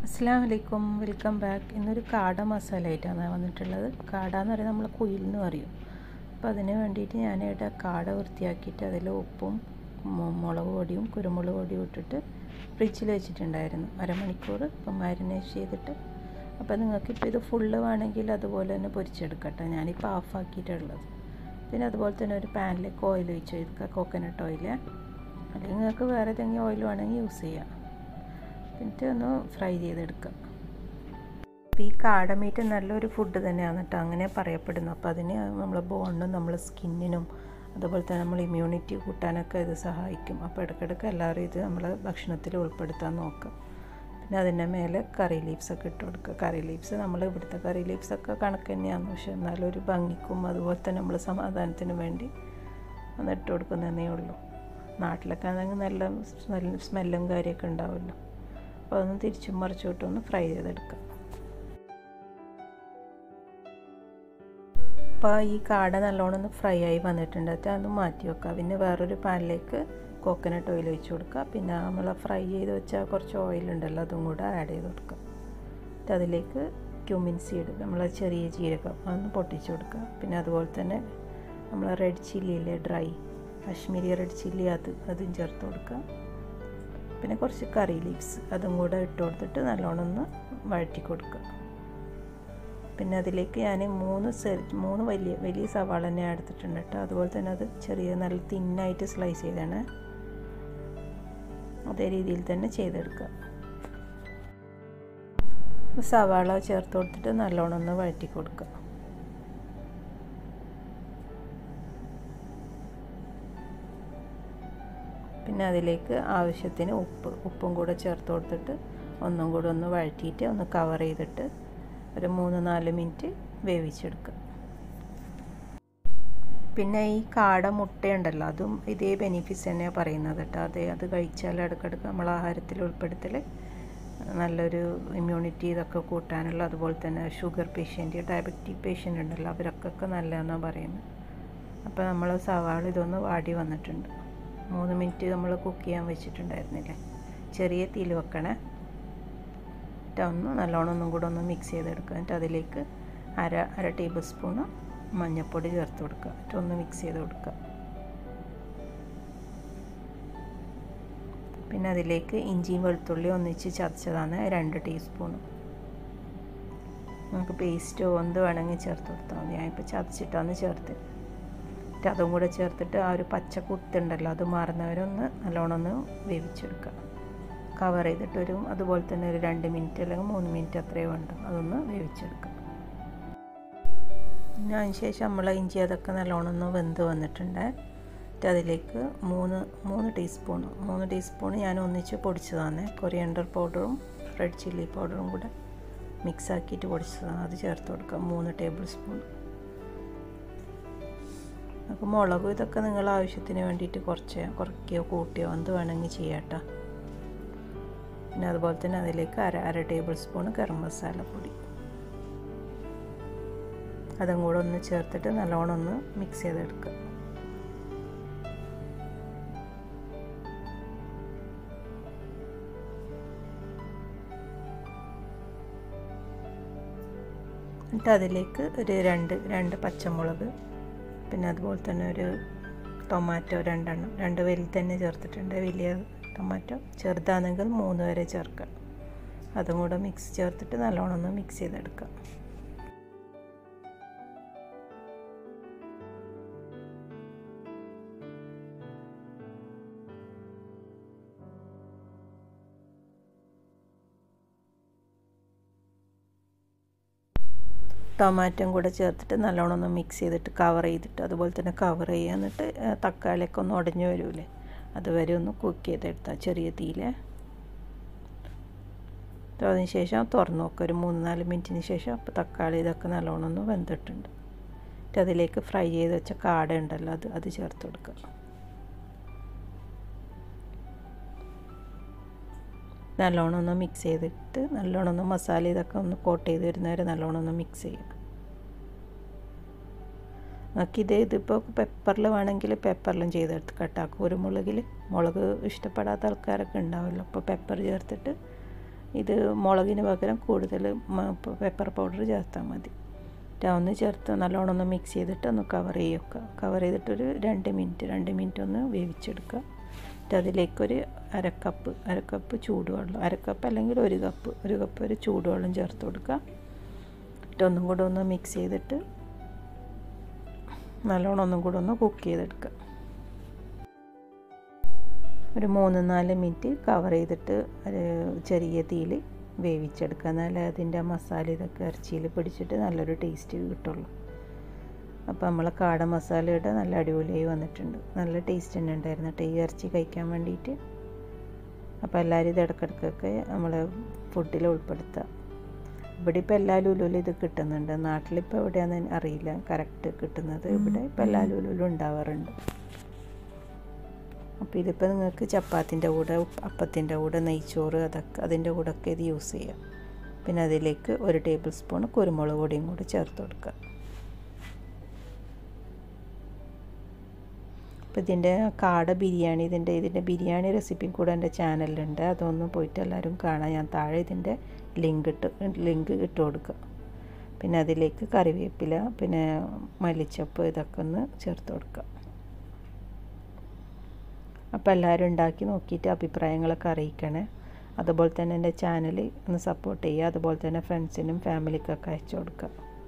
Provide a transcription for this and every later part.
അസ്സാം വലൈക്കും welcome back ഇന്നൊരു കാട മസാല ആയിട്ടാണ് വന്നിട്ടുള്ളത് കാട എന്ന് പറയുന്നത് നമ്മൾ കുയിൽ എന്ന് പറയും അപ്പോൾ അതിന് വേണ്ടിയിട്ട് ഞാനിവിടെ കാട വൃത്തിയാക്കിയിട്ട് അതിൽ ഉപ്പും മു- മുളക് പൊടിയും കുരുമുളക് പൊടിയും ഇട്ടിട്ട് ഫ്രിഡ്ജിൽ വെച്ചിട്ടുണ്ടായിരുന്നു അരമണിക്കൂർ ഇപ്പം മാരിനേറ്റ് ചെയ്തിട്ട് അപ്പോൾ നിങ്ങൾക്കിപ്പോൾ ഇത് ഫുള്ള് വേണമെങ്കിൽ അതുപോലെ തന്നെ പൊരിച്ചെടുക്കട്ടെ ഞാനിപ്പോൾ ഓഫാക്കിയിട്ടുള്ളത് പിന്നെ അതുപോലെ തന്നെ ഒരു പാനിലേക്ക് ഓയിൽ ഒഴിച്ച് കൊടുക്കുക കോക്കനട്ട് ഓയിൽ അല്ലെങ്കിൽ നിങ്ങൾക്ക് വേറെ ഏതെങ്കിലും ഓയിൽ വേണമെങ്കിൽ യൂസ് ചെയ്യാം എന്നിട്ട് ഒന്ന് ഫ്രൈ ചെയ്തെടുക്കുക അപ്പോൾ ഈ കാടമീറ്റ് നല്ലൊരു ഫുഡ് തന്നെയാണ് കേട്ടോ അങ്ങനെ പറയപ്പെടുന്നു അപ്പോൾ അതിന് നമ്മളെ ബോണിനും നമ്മളെ സ്കിന്നിനും അതുപോലെ തന്നെ നമ്മൾ ഇമ്മ്യൂണിറ്റി കൂട്ടാനൊക്കെ ഇത് സഹായിക്കും അപ്പോൾ ഇടയ്ക്കിടയ്ക്ക് എല്ലാവരും ഇത് നമ്മളെ ഭക്ഷണത്തിൽ ഉൾപ്പെടുത്താൻ നോക്കുക പിന്നെ അതിൻ്റെ മേലെ കറി ലീവ്സ് ഒക്കെ ഇട്ട് കൊടുക്കുക കറി ലീവ്സ് നമ്മൾ ഇവിടുത്തെ കറി ലീവ്സ് ഒക്കെ കണക്ക് തന്നെയാണ് പക്ഷെ എന്നാലും ഒരു ഭംഗിക്കും അതുപോലെ തന്നെ നമ്മൾ സമാധാനത്തിനും വേണ്ടി ഒന്ന് ഇട്ട് കൊടുക്കുന്നതേ ഉള്ളൂ നാട്ടിലൊക്കെ ആണെങ്കിൽ നല്ല സ്മെൽ സ്മെല്ലും കാര്യമൊക്കെ ഉണ്ടാവുമല്ലോ അപ്പോൾ അതൊന്ന് തിരിച്ചും മറിച്ചോട്ടും ഒന്ന് ഫ്രൈ ചെയ്തെടുക്കാം അപ്പോൾ ഈ കാട നല്ലോണം ഒന്ന് ഫ്രൈ ആയി വന്നിട്ടുണ്ട് അത് അതൊന്ന് മാറ്റി വെക്കുക പിന്നെ വേറൊരു പാനിലേക്ക് കോക്കനട്ട് ഓയിൽ ഒഴിച്ച് കൊടുക്കുക പിന്നെ നമ്മൾ ഫ്രൈ ചെയ്ത് വെച്ച കുറച്ച് ഓയിൽ ഉണ്ടല്ലോ അതും കൂടെ ആഡ് ചെയ്ത് കൊടുക്കുക എന്നിട്ട് അതിലേക്ക് ക്യൂമിൻ സീഡ് നമ്മളെ ചെറിയ ജീരകം അതൊന്ന് പൊട്ടിച്ച് കൊടുക്കുക പിന്നെ അതുപോലെ തന്നെ നമ്മൾ റെഡ് ചില്ലിയിലെ ഡ്രൈ കാശ്മീരി റെഡ് ചില്ലി അത് അതും ചേർത്ത് കൊടുക്കുക പിന്നെ കുറച്ച് കറി ലീവ്സ് അതും കൂടെ ഇട്ട് കൊടുത്തിട്ട് നല്ലോണം ഒന്ന് വഴറ്റി കൊടുക്കുക പിന്നെ അതിലേക്ക് ഞാൻ മൂന്ന് സെ മൂന്ന് വലിയ വലിയ സവാള തന്നെ എടുത്തിട്ടുണ്ട് കേട്ടോ അതുപോലെ തന്നെ അത് ചെറിയ നല്ല തിന്നായിട്ട് സ്ലൈസ് ചെയ്താണ് അതേ രീതിയിൽ തന്നെ ചെയ്തെടുക്കുക സവാള ചേർത്ത് കൊടുത്തിട്ട് നല്ലോണം ഒന്ന് വഴറ്റി കൊടുക്കുക പിന്നെ അതിലേക്ക് ആവശ്യത്തിന് ഉപ്പ് ഉപ്പും കൂടെ ചേർത്ത് കൊടുത്തിട്ട് ഒന്നും കൂടെ ഒന്ന് വഴറ്റിയിട്ട് ഒന്ന് കവർ ചെയ്തിട്ട് ഒരു മൂന്ന് നാല് മിനിറ്റ് വേവിച്ചെടുക്കുക പിന്നെ ഈ കാട മുട്ടയുണ്ടല്ലോ അതും ഇതേ ബെനിഫിറ്റ്സ് തന്നെയാണ് പറയുന്നത് കേട്ടോ അതെ അത് കഴിച്ചാൽ ഇടയ്ക്കിടയ്ക്ക് നമ്മൾ ആഹാരത്തിൽ ഉൾപ്പെടുത്തൽ നല്ലൊരു ഇമ്മ്യൂണിറ്റി ഇതൊക്കെ കൂട്ടാനുള്ള അതുപോലെ തന്നെ ഷുഗർ പേഷ്യൻറ്റ് ഡയബറ്റിക് പേഷ്യൻ്റ് ഉണ്ടല്ലോ അവർക്കൊക്കെ നല്ലതെന്നാണ് പറയുന്നത് അപ്പോൾ നമ്മൾ സവാള ഇതൊന്ന് വാടി വന്നിട്ടുണ്ട് മൂന്ന് മിനിറ്റ് നമ്മൾ കുക്ക് ചെയ്യാൻ വെച്ചിട്ടുണ്ടായിരുന്നില്ലേ ചെറിയ തീയിൽ വെക്കണേ എന്നിട്ട് ഒന്ന് നല്ലോണം ഒന്നും കൂടെ ഒന്ന് മിക്സ് ചെയ്തെടുക്കുക എന്നിട്ട് അതിലേക്ക് അര അര ടേബിൾ സ്പൂണ് മഞ്ഞൾപ്പൊടി ചേർത്ത് കൊടുക്കുക എന്നിട്ട് ഒന്ന് മിക്സ് ചെയ്ത് കൊടുക്കുക പിന്നെ അതിലേക്ക് ഇഞ്ചിയും വെളുത്തുള്ളിയും ഒന്നിച്ച് ചതച്ചതാണ് രണ്ട് ടീസ്പൂണ് നമുക്ക് പേസ്റ്റോ എന്ത് വേണമെങ്കിൽ ചേർത്ത് കൊടുത്താൽ മതി ഞാനിപ്പോൾ ചതച്ചിട്ടാണ് ചേർത്ത് എന്നിട്ട് അതും കൂടെ ചേർത്തിട്ട് ആ ഒരു പച്ച കുത്തുണ്ടല്ലോ അത് മാറുന്നവരൊന്ന് നല്ലോണം ഒന്ന് വേവിച്ചെടുക്കുക കവർ ചെയ്തിട്ട് ഒരു അതുപോലെ തന്നെ ഒരു രണ്ട് മിനിറ്റ് അല്ലെങ്കിൽ മൂന്ന് മിനിറ്റ് അത്രയും വേണ്ട അതൊന്ന് വേവിച്ചെടുക്കുക പിന്നെ അതിന് ശേഷം നമ്മൾ ഇഞ്ചി അതൊക്കെ നല്ലോണം ഒന്ന് വെന്ത് വന്നിട്ടുണ്ട് എന്നിട്ട് അതിലേക്ക് മൂന്ന് മൂന്ന് ടീസ്പൂൺ മൂന്ന് ടീസ്പൂൺ ഞാൻ ഒന്നിച്ച് പൊടിച്ചതാണ് കൊറിയണ്ടർ പൗഡറും റെഡ് ചില്ലി പൗഡറും കൂടെ മിക്സ് ആക്കിയിട്ട് പൊടിച്ചതാണ് അത് ചേർത്ത് കൊടുക്കുക മൂന്ന് ടേബിൾ സ്പൂൺ നമുക്ക് മുളകും ഇതൊക്കെ നിങ്ങൾ ആവശ്യത്തിന് വേണ്ടിയിട്ട് കുറച്ച് കുറയ്ക്കുകയോ കൂട്ടുകയോ എന്ത് വേണമെങ്കിൽ ചെയ്യാം കേട്ടോ പിന്നെ അതുപോലെ തന്നെ അതിലേക്ക് അര അര ടേബിൾ സ്പൂൺ ഗരം മസാലപ്പൊടി അതും കൂടെ ഒന്ന് ചേർത്തിട്ട് നല്ലോണം ഒന്ന് മിക്സ് ചെയ്തെടുക്കുക എന്നിട്ട് അതിലേക്ക് ഒരു രണ്ട് രണ്ട് പച്ചമുളക് പിന്നെ അതുപോലെ തന്നെ ഒരു ടൊമാറ്റോ രണ്ടെണ്ണം രണ്ട് വലിയ തന്നെ ചേർത്തിട്ടുണ്ട് വലിയ ടൊമാറ്റോ ചെറുതാണെങ്കിൽ മൂന്ന് വരെ ചേർക്കുക അതും കൂടെ മിക്സ് ചേർത്തിട്ട് നല്ലോണം ഒന്ന് മിക്സ് ചെയ്തെടുക്കുക ടൊമാറ്റോയും കൂടെ ചേർത്തിട്ട് നല്ലോണം ഒന്ന് മിക്സ് ചെയ്തിട്ട് കവർ ചെയ്തിട്ട് അതുപോലെ തന്നെ കവർ ചെയ്യുക എന്നിട്ട് തക്കാളിയൊക്കെ ഒന്ന് ഉടഞ്ഞു വരൂലേ അതുവരെ ഒന്ന് കുക്ക് ചെയ്തെടുത്താൽ ചെറിയ തീയിൽ അതിന് ശേഷം തുറന്ന് നോക്കുക ഒരു മൂന്ന് നാല് മിനിറ്റിന് ശേഷം അപ്പോൾ തക്കാളി ഇതൊക്കെ നല്ലോണം ഒന്ന് വെന്തിട്ടുണ്ട് എന്നിട്ട് അതിലേക്ക് ഫ്രൈ ചെയ്ത് വെച്ച കാട ഉണ്ടല്ലോ അത് അത് ചേർത്ത് കൊടുക്കുക നല്ലോണം ഒന്ന് മിക്സ് ചെയ്തിട്ട് നല്ലോണം ഒന്ന് മസാല ഇതൊക്കെ ഒന്ന് കോട്ട് ചെയ്ത് വരുന്നവരെ നല്ലോണം ഒന്ന് മിക്സ് ചെയ്യുക നമുക്കിത് ഇതിപ്പോൾ പെപ്പറിൽ വേണമെങ്കിൽ പെപ്പറിലും ചെയ്തെടുത്ത് കട്ടാക്കും കുരുമുളകിൽ മുളക് ഇഷ്ടപ്പെടാത്ത ആൾക്കാരൊക്കെ ഉണ്ടാവുമല്ലോ അപ്പോൾ പെപ്പർ ചേർത്തിട്ട് ഇത് മുളകിന് പകരം കൂടുതൽ പെപ്പർ പൗഡർ ചേർത്താൽ മതി ഒന്ന് ചേർത്ത് നല്ലോണം ഒന്ന് മിക്സ് ചെയ്തിട്ട് ഒന്ന് കവർ ചെയ്യുക കവർ ചെയ്തിട്ടൊരു രണ്ട് മിനിറ്റ് രണ്ട് മിനിറ്റ് ഒന്ന് വേവിച്ചെടുക്കുക എന്നിട്ട് അതിലേക്കൊരു അരക്കപ്പ് അരക്കപ്പ് ചൂടുവെള്ളം അരക്കപ്പ് അല്ലെങ്കിൽ ഒരു കപ്പ് ഒരു കപ്പ് ഒരു ചൂടുവെള്ളം ചേർത്ത് കൊടുക്കുക എന്നിട്ട് ഒന്നും കൂടെ ഒന്ന് മിക്സ് ചെയ്തിട്ട് നല്ലോണം ഒന്നും കൂടെ ഒന്ന് കുക്ക് ചെയ്തെടുക്കുക ഒരു മൂന്ന് നാല് മിനിറ്റ് കവർ ചെയ്തിട്ട് ഒരു ചെറിയ തീയിൽ വേവിച്ചെടുക്കുക എന്നാലേ അതിൻ്റെ മസാല ഇതൊക്കെ ഇറച്ചിയിൽ പിടിച്ചിട്ട് നല്ലൊരു ടേസ്റ്റ് കിട്ടുള്ളൂ അപ്പോൾ നമ്മൾ കാട മസാലയുടെ നല്ല അടിപൊളിയായി വന്നിട്ടുണ്ട് നല്ല ടേസ്റ്റ് തന്നെ ഉണ്ടായിരുന്നു കേട്ടോ ഈ ഇറച്ചി കഴിക്കാൻ വേണ്ടിയിട്ട് അപ്പോൾ എല്ലാവരും ഇത് ഇടയ്ക്കിടയ്ക്കൊക്കെ നമ്മൾ ഫുഡിൽ ഉൾപ്പെടുത്തുക ഇവിടെ ഇപ്പോൾ എല്ലാ ലുലുലും ഇത് കിട്ടുന്നുണ്ട് നാട്ടിലിപ്പോൾ എവിടെയാണെന്ന് അറിയില്ല കറക്റ്റ് കിട്ടുന്നത് ഇവിടെ ഇപ്പോൾ എല്ലാ ലുലുലും ഉണ്ടാവാറുണ്ട് അപ്പോൾ ഇതിപ്പോൾ നിങ്ങൾക്ക് ചപ്പാത്തിൻ്റെ കൂടെ അപ്പത്തിൻ്റെ കൂടെ നെയ്ച്ചോറ് അതൊക്കെ അതിൻ്റെ കൂടെ ഒക്കെ ഇത് യൂസ് ചെയ്യാം പിന്നെ അതിലേക്ക് ഒരു ടേബിൾ സ്പൂൺ കുരുമുളക് പൊടിയും കൂടി ചേർത്ത് കൊടുക്കുക അപ്പോൾ ഇതിൻ്റെ കാട ബിരിയാണി ഇതിൻ്റെ ഇതിൻ്റെ ബിരിയാണി റെസിപ്പിയും കൂടെ എൻ്റെ ചാനലിലുണ്ട് അതൊന്ന് പോയിട്ട് എല്ലാവരും കാണാം ഞാൻ താഴെ ഇതിൻ്റെ ലിങ്ക് ഇട്ട് ലിങ്ക് ഇട്ട് കൊടുക്കുക പിന്നെ അതിലേക്ക് കറിവേപ്പില പിന്നെ മല്ലിച്ചപ്പ് ഇതൊക്കെ ഒന്ന് ചേർത്ത് കൊടുക്കുക അപ്പോൾ എല്ലാവരും ഉണ്ടാക്കി നോക്കിയിട്ട് അഭിപ്രായങ്ങളൊക്കെ അറിയിക്കണേ അതുപോലെ തന്നെ എൻ്റെ ചാനൽ ഒന്ന് സപ്പോർട്ട് ചെയ്യുക അതുപോലെ തന്നെ ഫ്രണ്ട്സിനും ഫാമിലിക്കൊക്കെ അയച്ചു കൊടുക്കുക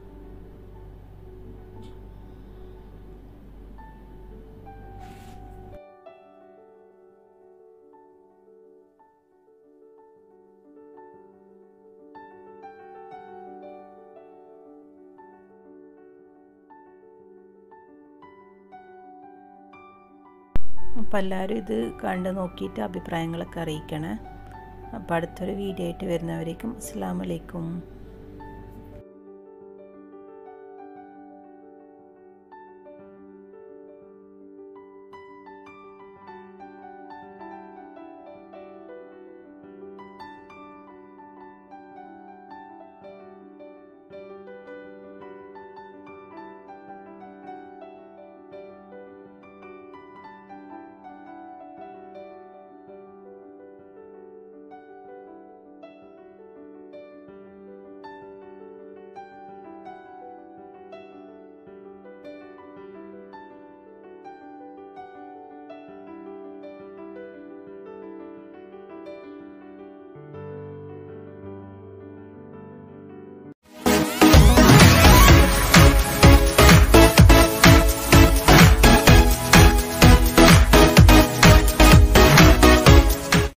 അപ്പോൾ എല്ലാവരും ഇത് കണ്ട് നോക്കിയിട്ട് അഭിപ്രായങ്ങളൊക്കെ അറിയിക്കണേ അപ്പോൾ അടുത്തൊരു വീഡിയോ ആയിട്ട് വരുന്നവരേക്കും അസ്സാം വലൈക്കും